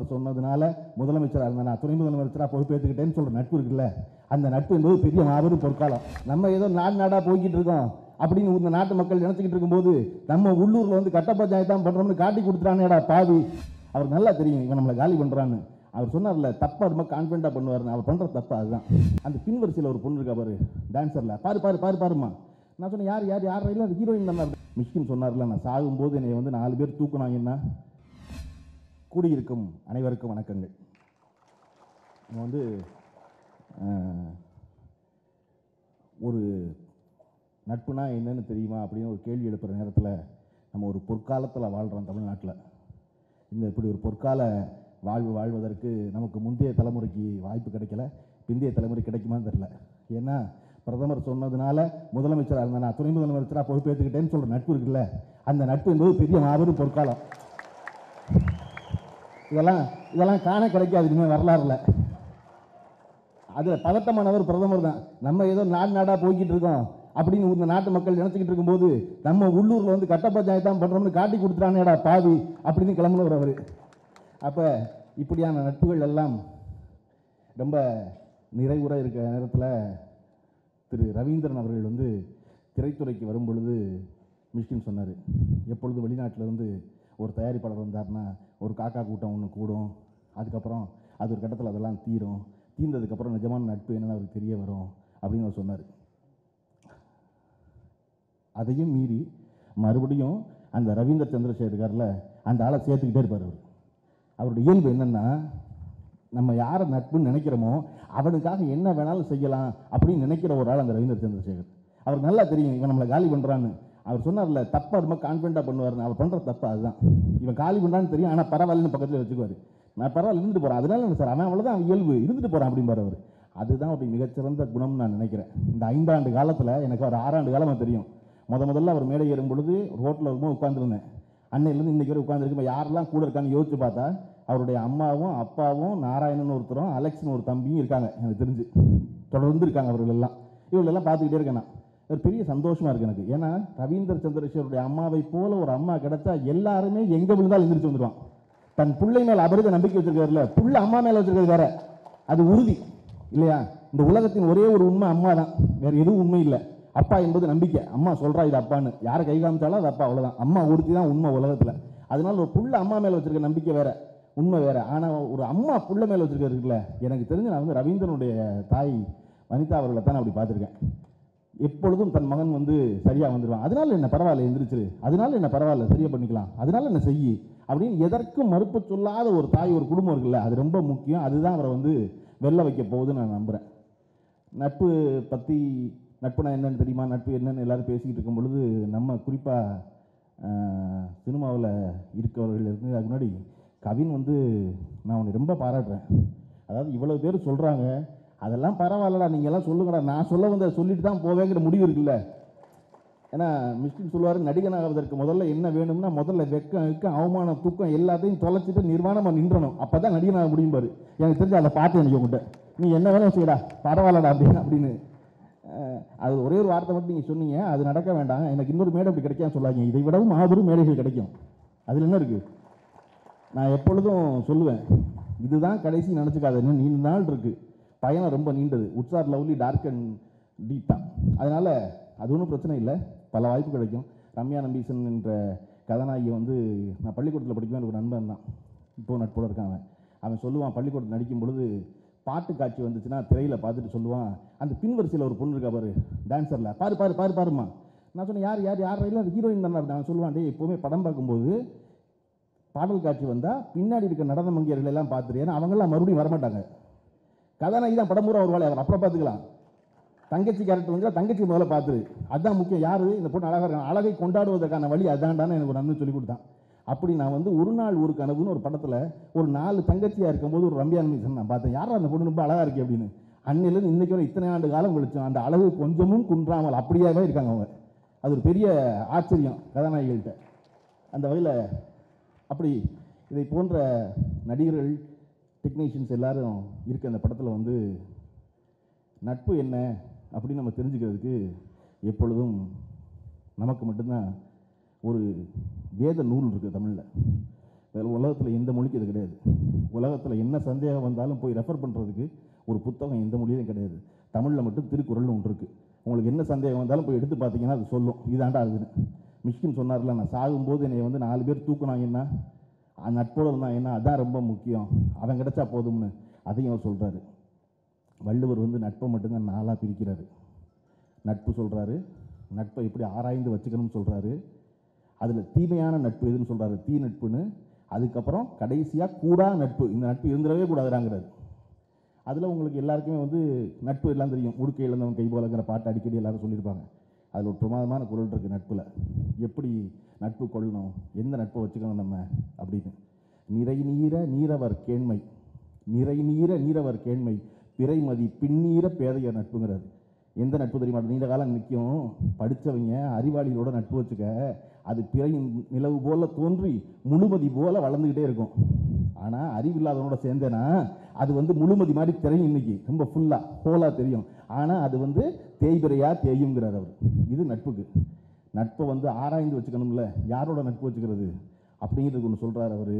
பிரதமர் சொன்னதுனால முதலமைச்சராக இருந்தேன் நான் துணை முதலமைச்சராக பொறுப்பேற்றுக்கிட்டேன்னு சொல்கிற நட்பு இருக்குல்ல அந்த நட்பு என்பது பெரிய மாபெரும் பொற்காலம் நம்ம ஏதோ நாடு நாடாக போய்கிட்டு இருக்கோம் அப்படின்னு இந்த நாட்டு மக்கள் நினச்சிக்கிட்டு இருக்கும்போது நம்ம உள்ளூரில் வந்து கட்ட பஞ்சாயத்து தான் பண்ணுறோம்னு காட்டி கொடுத்துட்டானேடா பாவி அவர் நல்லா தெரியும் இவன் நம்மளை காலி பண்ணுறான்னு அவர் சொன்னார்ல தப்பா ரொம்ப கான்ஃபிடண்ட்டாக பண்ணுவார்னு அவர் பண்ணுற தப்பு அதுதான் அந்த பின்வரிசையில் ஒரு பொண்ணு இருக்கா பாரு டான்ஸரில் பாரு பாரு பாரு பாருமா நான் சொன்னேன் யார் யார் யார் இல்லை அது ஹீரோயின் தான் மிஷ்கின் சொன்னார்ல நான் சாகும்போது என்னை வந்து நாலு பேர் தூக்குனாங்கன்னா கூடியிருக்கும் அனைவருக்கும் வணக்கங்கள் நம்ம வந்து அஹ், ஒரு நட்புனா என்னன்னு தெரியுமா அப்படின்னு ஒரு கேள்வி எழுப்புகிற நேரத்தில் நம்ம ஒரு பொற்காலத்தில் வாழ்கிறோம் தமிழ்நாட்டில் இந்த இப்படி ஒரு பொற்கால வாழ்வு வாழ்வதற்கு நமக்கு முந்தைய தலைமுறைக்கு வாய்ப்பு கிடைக்கல பிந்தைய தலைமுறை கிடைக்குமான்னு தெரில ஏன்னா பிரதமர் சொன்னதுனால முதலமைச்சராக இருந்தேன் நான் துணை முதலமைச்சராக பொறுப்பேற்றுக்கிட்டேன்னு சொல்கிற நட்பு இருக்குல்ல அந்த நட்பு என்பது பெரிய மாபெரும் பொற்காலம் இதெல்லாம் இதெல்லாம் காண கிடைக்காது இனிமேல் வரலாறுல அதில் பதட்டமானவர் பிரதமர் தான் நம்ம ஏதோ நாடு நாடாக போய்கிட்டு இருக்கோம் அப்படின்னு இந்த நாட்டு மக்கள் நினச்சிக்கிட்டு இருக்கும்போது நம்ம உள்ளூரில் வந்து கட்ட பஞ்சாயத்து தான் பண்ணுறோம்னு காட்டி கொடுத்துட்டானேடா பாவி அப்படின்னு கிளம்புனவர் அவர் அப்போ இப்படியான நட்புகள் எல்லாம் ரொம்ப நிறைவுற இருக்கிற நேரத்தில் திரு ரவீந்திரன் அவர்கள் வந்து திரைத்துறைக்கு வரும் பொழுது மிஷ்கின் சொன்னார் எப்பொழுது வெளிநாட்டுல இருந்து ஒரு தயாரிப்பாளர் வந்தார்னா ஒரு காக்கா கூட்டம் ஒன்று கூடும் அதுக்கப்புறம் அது ஒரு கட்டத்தில் அதெல்லாம் தீரும் தீர்ந்ததுக்கப்புறம் நிஜமான நட்பு என்னன்னு அவருக்கு தெரிய வரும் அப்படின்னு அவர் சொன்னார் அதையும் மீறி மறுபடியும் அந்த ரவீந்திர சந்திரசேகர் இருக்கார்ல அந்த ஆளை சேர்த்துக்கிட்டே இருப்பார் அவர் அவருடைய இயல்பு என்னன்னா நம்ம யாரை நட்புன்னு நினைக்கிறோமோ அவனுக்காக என்ன வேணாலும் செய்யலாம் அப்படின்னு நினைக்கிற ஒரு ஆள் அந்த ரவீந்திர சந்திரசேகர் அவர் நல்லா தெரியும் இவன் நம்மளை காலி பண்ணுறான்னு அவர் சொன்னார்ல தப்பா ரொம்ப கான்ஃபிடண்ட்டாக பண்ணுவார்னு அவர் பண்ணுற தப்பு அதுதான் இவன் காலி பண்ணுறான்னு தெரியும் ஆனால் பரவாயில்லன்னு பக்கத்தில் வச்சுக்குவார் நான் பரவாயில்ல இருந்துட்டு போகிறேன் அதனால என்ன சார் அவன் அவ்வளோதான் அவன் இயல்பு இருந்துட்டு போகிறான் அப்படிம்பார் அவர் அதுதான் ஒரு மிகச்சிறந்த குணம்னு நான் நினைக்கிறேன் இந்த ஐந்தாண்டு காலத்தில் எனக்கு ஒரு ஆறாண்டு காலமாக தெரியும் முத முதல்ல அவர் மேடை ஏறும் பொழுது ரோட்டில் இருக்கும்போது உட்காந்துருந்தேன் அன்னையிலேருந்து இன்னைக்கு வரை உட்காந்துருக்கு இப்போ யாரெல்லாம் கூட இருக்கான்னு யோசிச்சு பார்த்தா அவருடைய அம்மாவும் அப்பாவும் நாராயணன் ஒருத்தரும் அலெக்ஸ்னு ஒரு தம்பியும் இருக்காங்க எனக்கு தெரிஞ்சு தொடர்ந்து இருக்காங்க அவர்கள் எல்லாம் இவங்களெல்லாம் பார்த்துக்கிட்டே இருக்கேன் நான் ஒரு பெரிய சந்தோஷமா இருக்கு எனக்கு ஏன்னா ரவீந்திர சந்திரசேகருடைய அம்மாவை போல ஒரு அம்மா கிடைச்சா எல்லாருமே எங்க விழுந்தாலும் எந்திரிச்சு வந்துடுவான் தன் பிள்ளை மேல அபரித நம்பிக்கை வச்சிருக்காருல்ல புள்ள அம்மா மேல வச்சிருக்கிறது வேற அது உறுதி இல்லையா இந்த உலகத்தின் ஒரே ஒரு உண்மை அம்மா தான் வேற எதுவும் உண்மை இல்லை அப்பா என்பது நம்பிக்கை அம்மா சொல்றா இது அப்பான்னு யாரை கை காமிச்சாலும் அது அப்பா அவ்வளவுதான் அம்மா ஒருத்தி தான் உண்மை உலகத்துல அதனால ஒரு புள்ள அம்மா மேல வச்சிருக்க நம்பிக்கை வேற உண்மை வேற ஆனா ஒரு அம்மா புள்ள மேல வச்சிருக்கிறது இருக்குல்ல எனக்கு தெரிஞ்சு நான் வந்து ரவீந்திரனுடைய தாய் வனிதா அவர்களை தான் நான் அப்படி பார்த்திருக்கேன் எப்பொழுதும் தன் மகன் வந்து சரியா வந்துடுவான் அதனால என்ன பரவாயில்ல எந்திரிச்சிரு அதனால என்ன பரவாயில்ல சரியா பண்ணிக்கலாம் அதனால என்ன செய்யி அப்படின்னு எதற்கும் மறுப்பு சொல்லாத ஒரு தாய் ஒரு குடும்பம் இருக்குல்ல அது ரொம்ப முக்கியம் அதுதான் அவரை வந்து வெல்ல வைக்க போகுதுன்னு நான் நம்புறேன் நட்பு பற்றி நட்புனா என்னன்னு தெரியுமா நட்பு என்னன்னு எல்லாரும் பேசிக்கிட்டு இருக்கும் பொழுது நம்ம குறிப்பாக சினிமாவில் இருக்கவர்கள் இருந்து அதுக்கு முன்னாடி கவின் வந்து நான் உன்னை ரொம்ப பாராட்டுறேன் அதாவது இவ்வளவு பேர் சொல்கிறாங்க அதெல்லாம் பரவாயில்லடா நீங்க எல்லாம் சொல்லுங்கடா நான் சொல்ல வந்த சொல்லிட்டு தான் போவேங்கிற முடிவு இருக்குல்ல ஏன்னா மிஸ்டின் சொல்லுவார் நடிகன் ஆவதற்கு முதல்ல என்ன வேணும்னா முதல்ல வெக்கம் வெக்கம் அவமானம் தூக்கம் எல்லாத்தையும் தொலைச்சிட்டு நிர்வாணமாக நின்றணும் அப்போ தான் நடிகன் ஆக முடியும் பாரு எனக்கு தெரிஞ்சு அதை பார்த்து எனக்கு உங்கள்கிட்ட நீ என்ன வேணும் செய்யடா பரவாயில்லடா அப்படின்னு அப்படின்னு அஹ், அது ஒரே ஒரு வார்த்தை மட்டும் நீங்கள் சொன்னீங்க அது நடக்க வேண்டாம் எனக்கு இன்னொரு மேடை அப்படி கிடைக்காம சொல்லாதீங்க இதை விடவும் மாபெரும் மேடைகள் கிடைக்கும் அதில் என்ன இருக்குது நான் எப்பொழுதும் சொல்லுவேன் இதுதான் கடைசி நினச்சிக்காத இன்னும் நீண்ட நாள் இருக்கு பயணம் ரொம்ப நீண்டது woods are lovely dark and deep தான் அதனால் அது ஒன்றும் பிரச்சனை இல்லை பல வாய்ப்பு கிடைக்கும் ரம்யா நம்பீசன் என்ற கதாநாயகி வந்து நான் பள்ளிக்கூடத்தில் படிக்கும்போது எனக்கு ஒரு நண்பன் தான் இப்போ நட்போட இருக்கான் அவன் அவன் சொல்லுவான் பள்ளிக்கூடத்தில் நடிக்கும் பொழுது பாட்டு காட்சி வந்துச்சுன்னா திரையில் பார்த்துட்டு சொல்லுவான் அந்த பின்வரிசையில் ஒரு பொண்ணு இருக்கா பாரு டான்ஸரில் பாரு பாரு பாரு பாருமா நான் சொன்னேன் யார் யார் யார் இல்லை அது ஹீரோயின் தானே அவன் சொல்லுவான் டேய் எப்போவுமே படம் பார்க்கும்போது பாடல் காட்சி வந்தால் பின்னாடி இருக்க நடன மங்கையர்கள் எல்லாம் பார்த்துரு ஏன்னா அவங்கெல்லாம் மறுபடியும் வரமாட்டாங்க கதாநாயகி தான் படம் பூரா வருவாள் அவர் அப்புறம் பார்த்துக்கலாம் தங்கச்சி கேரக்டர் வந்து தங்கச்சி முதல்ல பார்த்துரு அதுதான் முக்கியம் யாரு இந்த பொண்ணு அழகாக இருக்காங்க அழகை கொண்டாடுவதற்கான வழி அதான்டான்னு எனக்கு ஒரு நன்மை சொல்லி கொடுத்தான் அப்படி நான் வந்து ஒரு நாள் ஒரு கனவுன்னு ஒரு படத்தில் ஒரு நாலு தங்கச்சியாக இருக்கும்போது ஒரு ரம்யா மிஷன் நான் பார்த்தேன் யாரா அந்த பொண்ணு ரொம்ப அழகாக இருக்கு அப்படின்னு அன்னிலேருந்து இன்னைக்கு வரை இத்தனை ஆண்டு காலம் கழிச்சோம் அந்த அளவு கொஞ்சமும் குன்றாமல் அப்படியாவே இருக்காங்க அவங்க அது ஒரு பெரிய ஆச்சரியம் கதாநாயகிகள்கிட்ட அந்த வகையில் அப்படி இதை போன்ற நடிகர்கள் டெக்னீஷியன்ஸ் எல்லாரும் இருக்க அந்த படத்தில் வந்து நட்பு என்ன அப்படின்னு நம்ம தெரிஞ்சுக்கிறதுக்கு எப்பொழுதும் நமக்கு மட்டும்தான் ஒரு வேத நூல் இருக்குது தமிழில் வேற உலகத்தில் எந்த மொழிக்கு இது கிடையாது உலகத்தில் என்ன சந்தேகம் வந்தாலும் போய் ரெஃபர் பண்ணுறதுக்கு ஒரு புத்தகம் எந்த மொழியிலும் கிடையாது தமிழில் மட்டும் திருக்குறள்னு ஒன்று இருக்குது உங்களுக்கு என்ன சந்தேகம் வந்தாலும் போய் எடுத்து பார்த்தீங்கன்னா அது சொல்லும் இதாண்டா அதுன்னு மிஷ்கின் சொன்னார்ல நான் சாகும்போது என்னை வந்து நாலு பேர் தூக்குனாங்கன்னா அந்த நட்போடு இருந்தாங்கன்னா அதான் ரொம்ப முக்கியம் அவன் கிடைச்சா போதும்னு அதையும் அவர் சொல்கிறாரு வள்ளுவர் வந்து நட்பை மட்டும்தான் நாளாக பிரிக்கிறாரு நட்பு சொல்கிறாரு நட்பை எப்படி ஆராய்ந்து வச்சுக்கணும்னு சொல்கிறாரு அதில் தீமையான நட்பு எதுன்னு சொல்கிறாரு தீ நட்புன்னு அதுக்கப்புறம் கடைசியாக கூடா நட்பு இந்த நட்பு இருந்துடவே கூடாதுறாங்கிறாரு அதில் உங்களுக்கு எல்லாருக்குமே வந்து நட்பு எல்லாம் தெரியும் உடுக்கை இழந்தவன் கை போலங்கிற பாட்டு அடிக்கடி எல்லாரும் சொல்லியிருப்பாங்க அதில் ஒரு பிரமாதமான குரல் இருக்குது நட்பில் எப்படி நட்பு கொள்ளணும் எந்த நட்பை வச்சுக்கணும் நம்ம அப்படின்னு நிறை நீர நீரவர் கேண்மை நிறை நீர நீரவர் கேண்மை பிறைமதி பின்னீர பேதைய நட்புங்கிறார் எந்த நட்பு தெரியுமா நீண்ட காலம் நிற்கும் படித்தவங்க அறிவாளிகளோட நட்பு வச்சுக்க அது பிறையின் நிலவு போல தோன்றி முழுமதி போல வளர்ந்துக்கிட்டே இருக்கும் ஆனால் அறிவில்லாதவனோட சேர்ந்தேன்னா அது வந்து முழுமதி மாதிரி தெரியும் இன்னைக்கு ரொம்ப ஃபுல்லாக ஹோலாக தெரியும் ஆனால் அது வந்து தேய்பிரையா தேயுங்கிறார் அவர் இது நட்புக்கு நட்பை வந்து ஆராய்ந்து வச்சுக்கணும்ல யாரோட நட்பு வச்சுக்கிறது அப்படிங்கிறது ஒன்று சொல்கிறார் அவர்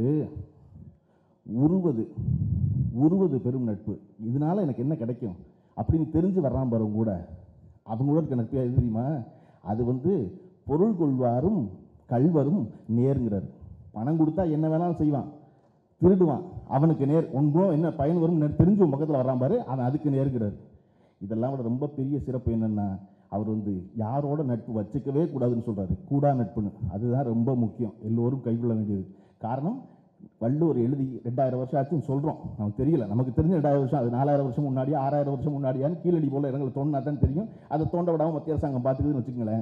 உருவது உருவது பெரும் நட்பு இதனால எனக்கு என்ன கிடைக்கும் அப்படின்னு தெரிஞ்சு வர்றான் பாரு கூட அவங்களோட இருக்க நட்பு எது தெரியுமா அது வந்து பொருள் கொள்வாரும் கல்வரும் நேருங்கிறார் பணம் கொடுத்தா என்ன வேணாலும் செய்வான் திருடுவான் அவனுக்கு நேர் ஒன்றும் என்ன பயன் வரும் நேர் தெரிஞ்சு உன் பக்கத்தில் வர்றான் பாரு அவன் அதுக்கு நேருங்கிறார் இதெல்லாம் விட ரொம்ப பெரிய சிறப்பு என்னன்னா அவர் வந்து யாரோட நட்பு வச்சுக்கவே கூடாதுன்னு சொல்றாரு கூடா நட்புன்னு அதுதான் ரொம்ப முக்கியம் எல்லோரும் கைக்கொள்ள வேண்டியது காரணம் வள்ளுவர் எழுதி ரெண்டாயிரம் வருஷம் ஆச்சுன்னு சொல்கிறோம் நமக்கு தெரியல நமக்கு தெரிஞ்ச ரெண்டாயிரம் வருஷம் அது நாலாயிரம் வருஷம் முன்னாடியா ஆறாயிரம் வருஷம் முன்னாடியான்னு கீழடி போல இடங்களை தோண்டினா தான் தெரியும் அதை தோண்ட விடாமல் மத்திய அரசாங்கம் பார்த்துக்குதுன்னு வச்சுக்கோங்களேன்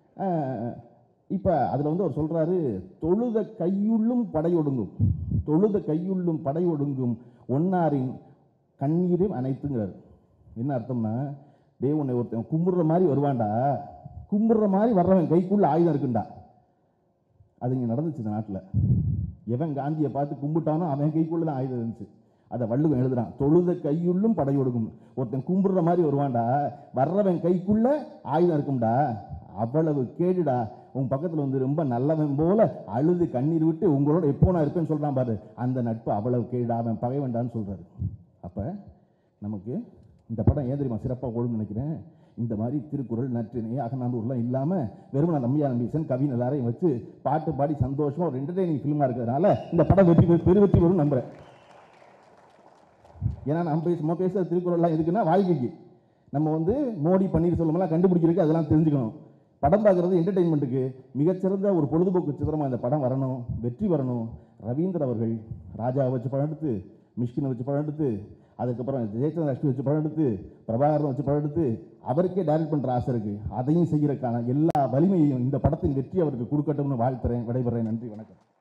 இப்போ அதில் வந்து அவர் சொல்கிறாரு தொழுத கையுள்ளும் படையொடுங்கும் தொழுத கையுள்ளும் படையொடுங்கும் ஒன்னாரின் கண்ணீரையும் அனைத்துங்கிறார் என்ன அர்த்தம்னா டே உன்னை ஒருத்தன் கும்பிடுற மாதிரி வருவான்டா கும்பிடுற மாதிரி வர்றவன் கைக்குள்ள ஆயுதம் இருக்குண்டா அது இங்கே நடந்துச்சு இந்த நாட்டில் எவன் காந்தியை பார்த்து கும்பிட்டானோ அவன் கைக்குள்ள தான் ஆயுதம் இருந்துச்சு அதை வள்ளுவன் எழுதுறான் தொழுத கையுள்ளும் படையொடுக்கும் ஒருத்தன் கும்பிடுற மாதிரி வருவான்டா வர்றவன் கைக்குள்ள ஆயுதம் இருக்கும்டா அவ்வளவு கேடுடா உன் பக்கத்தில் வந்து ரொம்ப நல்லவன் போல அழுது கண்ணீர் விட்டு உங்களோட எப்போ நான் இருப்பேன்னு சொல்கிறான் பாரு அந்த நட்பு அவ்வளவு கேடுடா அவன் பகை வேண்டான்னு சொல்கிறாரு அப்போ நமக்கு இந்த படம் ஏன் தெரியுமா சிறப்பாக ஓடும்னு நினைக்கிறேன் இந்த மாதிரி திருக்குறள் நற்றினை அகநானூர்லாம் இல்லாமல் வெறும் நம்பியா நம்பீசன் கவின் எல்லாரையும் வச்சு பாட்டு பாடி சந்தோஷமாக ஒரு என்டர்டெய்னிங் ஃபிலிமாக இருக்கிறதுனால இந்த படம் வெற்றி பெறு- பெரு வெற்றி பெறும் நம்புறேன் ஏன்னா நம்ம பேச நம்ம பேசுகிற திருக்குறள்லாம் எதுக்குன்னா வாழ்க்கைக்கு நம்ம வந்து மோடி பன்னீர்செல்வம்லாம் கண்டுபிடிக்கிறதுக்கு அதெல்லாம் தெரிஞ்சுக்கணும் படம் பார்க்குறது என்டர்டெயின்மெண்ட்டுக்கு மிகச்சிறந்த ஒரு பொழுதுபோக்கு சித்திரமாக இந்த படம் வரணும் வெற்றி வரணும் ரவீந்தர் அவர்கள் ராஜாவை வச்சு படம் எடுத்து மிஷ்கினை வச்சு படம் எடுத்து அதுக்கப்புறம் ஜெயச்சந்திர லட்சுமி வச்சு படம் எடுத்து பிரபாகரன் வச்சு படம் எடுத்து அவருக்கே டைரக்ட் பண்ணுற ஆசை இருக்குது அதையும் செய்யறதுக்கான எல்லா வலிமையையும் இந்த படத்தின் வெற்றி அவருக்கு கொடுக்கட்டும்னு வாழ்த்துறேன் விடைபெறேன் நன்றி வணக்கம்